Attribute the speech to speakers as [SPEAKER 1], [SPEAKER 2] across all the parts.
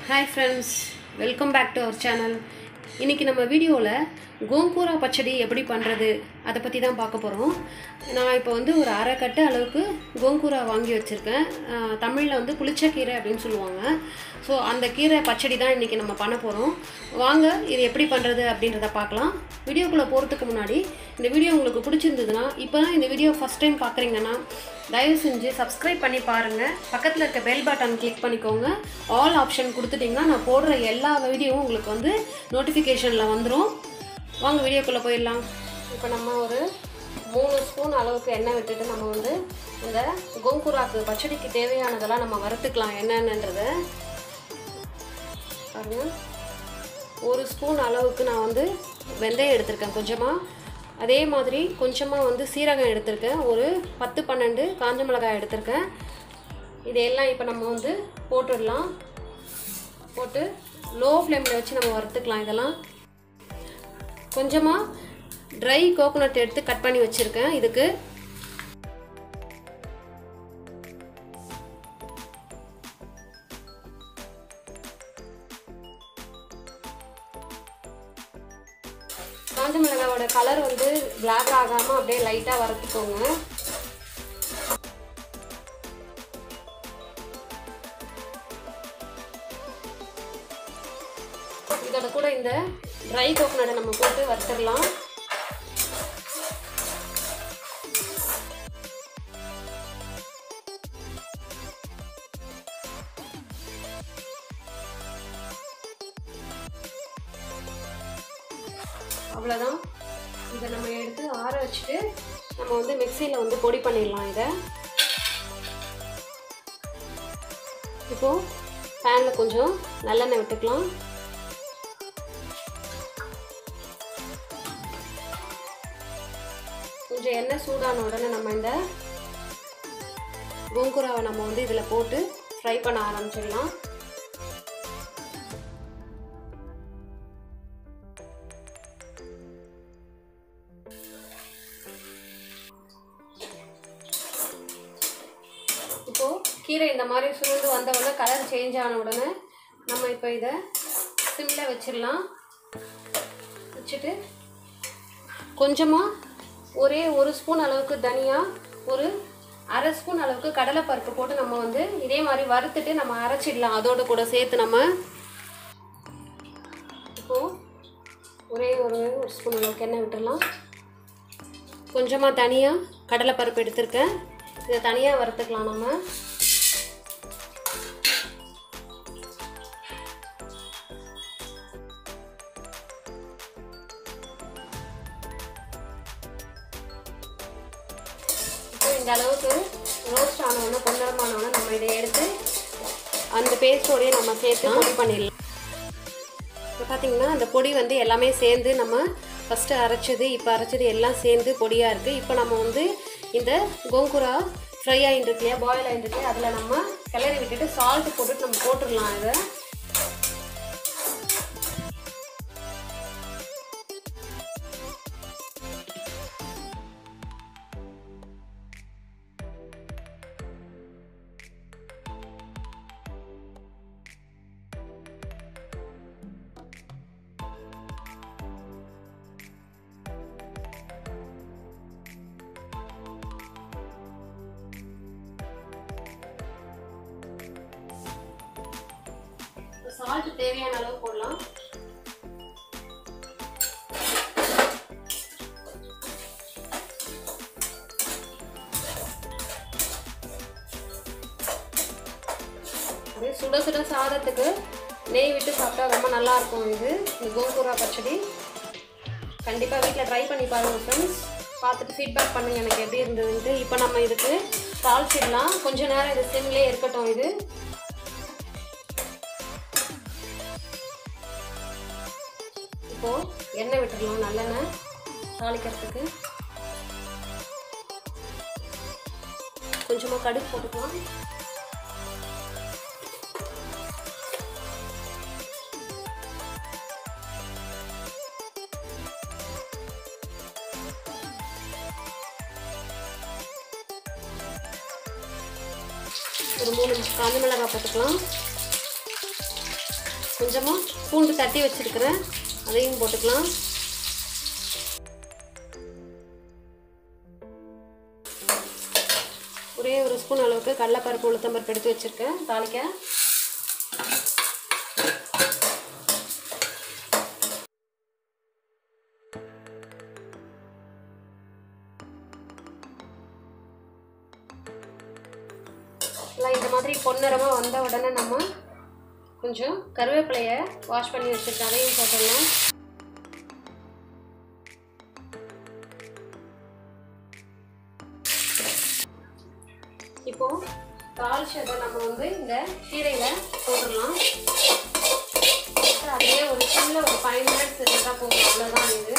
[SPEAKER 1] hi friends welcome back to our channel இன்றைக்கி நம்ம வீடியோவில் கோங்கூரா பச்சடி எப்படி பண்ணுறது அதை பற்றி தான் பார்க்க போகிறோம் நான் இப்போ வந்து ஒரு அரை கட்டு அளவுக்கு கோங்கூரா வாங்கி வச்சுருக்கேன் தமிழில் வந்து புளிச்சக்கீரை அப்படின்னு சொல்லுவாங்க ஸோ அந்த கீரை பச்சடி தான் இன்றைக்கி நம்ம பண்ண போகிறோம் வாங்க இது எப்படி பண்ணுறது அப்படின்றத பார்க்கலாம் வீடியோக்குள்ளே போகிறதுக்கு முன்னாடி இந்த வீடியோ உங்களுக்கு பிடிச்சிருந்ததுன்னா இப்போ தான் இந்த வீடியோ ஃபஸ்ட் டைம் பார்க்குறீங்கன்னா தயவு செஞ்சு சப்ஸ்கிரைப் பண்ணி பாருங்கள் பக்கத்தில் இருக்க பெல் பட்டன் கிளிக் பண்ணிக்கோங்க ஆல் ஆப்ஷன் கொடுத்துட்டிங்கன்னா நான் போடுற எல்லா வீடியோவும் உங்களுக்கு வந்து நோட்டிஃபிகேஷனில் வந்துடும் வாங்க வீடியோக்குள்ளே போயிடலாம் இப்போ நம்ம ஒரு மூணு ஸ்பூன் அளவுக்கு எண்ணெய் விட்டுட்டு நம்ம வந்து இந்த கோங்கூராக்கு பச்சடிக்கு தேவையானதெல்லாம் நம்ம வறுத்துக்கலாம் என்னென்னன்றதை பாருங்க ஒரு ஸ்பூன் அளவுக்கு நான் வந்து வெந்தயம் எடுத்திருக்கேன் கொஞ்சமாக அதே மாதிரி கொஞ்சமாக வந்து சீரகம் எடுத்திருக்கேன் ஒரு பத்து பன்னெண்டு காஞ்ச மிளகாய் எடுத்திருக்கேன் இதையெல்லாம் இப்போ நம்ம வந்து போட்டுடலாம் போட்டு லோ ஃப்ளேமில் வச்சு நம்ம வறுத்துக்கலாம் இதெல்லாம் கொஞ்சமாக ட்ரை கோகோனட் எடுத்து கட் பண்ணி வச்சுருக்கேன் இதுக்கு காஞ்ச மிளகாவோட கலர் வந்து பிளாக் ஆகாமல் அப்படியே லைட்டாக வறுத்துக்கோங்க இதோட கூட இந்த ட்ரை கோகோனட்டை நம்ம போட்டு வறுத்துடலாம் அவ்வளோதான் இதை நம்ம எடுத்து ஆற வச்சுட்டு நம்ம வந்து மிக்சியில் வந்து பொடி பண்ணிடலாம் இதை இப்போது பேனில் கொஞ்சம் நல்லெண்ணெய் விட்டுக்கலாம் கொஞ்சம் எண்ணெய் சூடான உடனே நம்ம இந்த கோங்குராவை நம்ம வந்து இதில் போட்டு ஃப்ரை பண்ண ஆரம்பிச்சிடலாம் இப்போது கீரை இந்த மாதிரி சுருண்டு வந்த உடனே கலர் சேஞ்ச் ஆன உடனே நம்ம இப்போ இதை சிம்மில் வச்சிடலாம் வச்சுட்டு கொஞ்சமாக ஒரே ஒரு ஸ்பூன் அளவுக்கு தனியா ஒரு அரை ஸ்பூன் அளவுக்கு கடலைப்பருப்பு போட்டு நம்ம வந்து இதே மாதிரி வறுத்துட்டு நம்ம அரைச்சிடலாம் அதோட கூட சேர்த்து நம்ம இப்போது ஒரே ஒரு ஒரு ஸ்பூன் அளவுக்கு எண்ணெய் விட்டுடலாம் கொஞ்சமாக தனியாக கடலைப்பருப்பு எடுத்திருக்கேன் இதை தனியாக வறுத்துக்கலாம் நம்ம இப்போ இந்த அளவுக்கு ரோஸ்ட் ஆனவொன்னே பொன்னரமானவொன்னே நம்ம இதை எடுத்து அந்த பேஸ்டோடய நம்ம சேர்த்து பொடி பண்ணிடலாம் இப்போ பார்த்தீங்கன்னா அந்த பொடி வந்து எல்லாமே சேர்ந்து நம்ம ஃபஸ்ட்டு அரைச்சது இப்போ அரைச்சது எல்லாம் சேர்ந்து பொடியாக இருக்குது இப்போ நம்ம வந்து இந்த கோங்குரா ஃப்ரை ஆகிட்டு இருக்கு இல்லையா பாயில் ஆகிட்டு இருக்கு அதில் நம்ம கிளறி விட்டுட்டு சால்ட்டு போட்டுட்டு நம்ம போட்டுடலாம் இதை சால்ட் தேவையான அளவு போடலாம் அப்படியே சுட சுட சாதத்துக்கு நெய் விட்டு சாப்பிட்டா ரொம்ப நல்லா இருக்கும் இது இந்த கோங்கூரா பச்சடி கண்டிப்பாக வீட்டில் ட்ரை பண்ணி பாருங்கள் ஃப்ரெண்ட்ஸ் பார்த்துட்டு ஃபீட்பேக் பண்ணுங்கள் எனக்கு எப்படி இருந்ததுன்ட்டு இப்போ நம்ம இதுக்கு தாளிச்சிடலாம் கொஞ்ச நேரம் இது சிம்லேயே இருக்கட்டும் இது இப்போது எண்ணெய் விட்டுடலாம் நல்லெண்ணெய் தாளிக்கிறதுக்கு கொஞ்சமாக கடுகு போட்டுக்கலாம் ஒரு மூணு காஞ்ச மிளகாய் போட்டுக்கலாம் கொஞ்சமாக பூண்டு தட்டி வச்சுருக்கிறேன் அதையும் போட்டுக்கலாம் ஒரே ஒரு ஸ்பூன் அளவுக்கு கடலைப்பருப்பு உளுத்தம்பருப்பு எடுத்து வச்சுருக்கேன் தாளிக்க எல்லாம் இந்த மாதிரி பொன்னிறமாக வந்த உடனே நம்ம கொஞ்சம் கருவேப்பிலையை வாஷ் பண்ணி வச்சுருக்கேன் அதையும் போட்டுடலாம் இப்போ தாளிச்சதை நம்ம வந்து இந்த கீரையில் போட்டுடலாம் அதுலேயே ஒரு சின்ன ஒரு ஃபைவ் மினிட்ஸ் இருந்தால் போதும் அவ்வளோதான் இது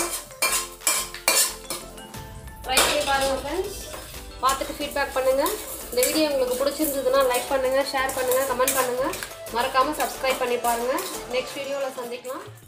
[SPEAKER 1] ட்ரை பண்ணி பாருங்கள் ஃப்ரெண்ட்ஸ் பார்த்துட்டு ஃபீட்பேக் பண்ணுங்கள் இந்த வீடியோ உங்களுக்கு பிடிச்சிருந்ததுன்னா லைக் பண்ணுங்கள் ஷேர் பண்ணுங்கள் கமெண்ட் பண்ணுங்கள் மறக்காமல் சப்ஸ்கிரைப் பண்ணி பாருங்கள் நெக்ஸ்ட் வீடியோவில் சந்திக்கலாம்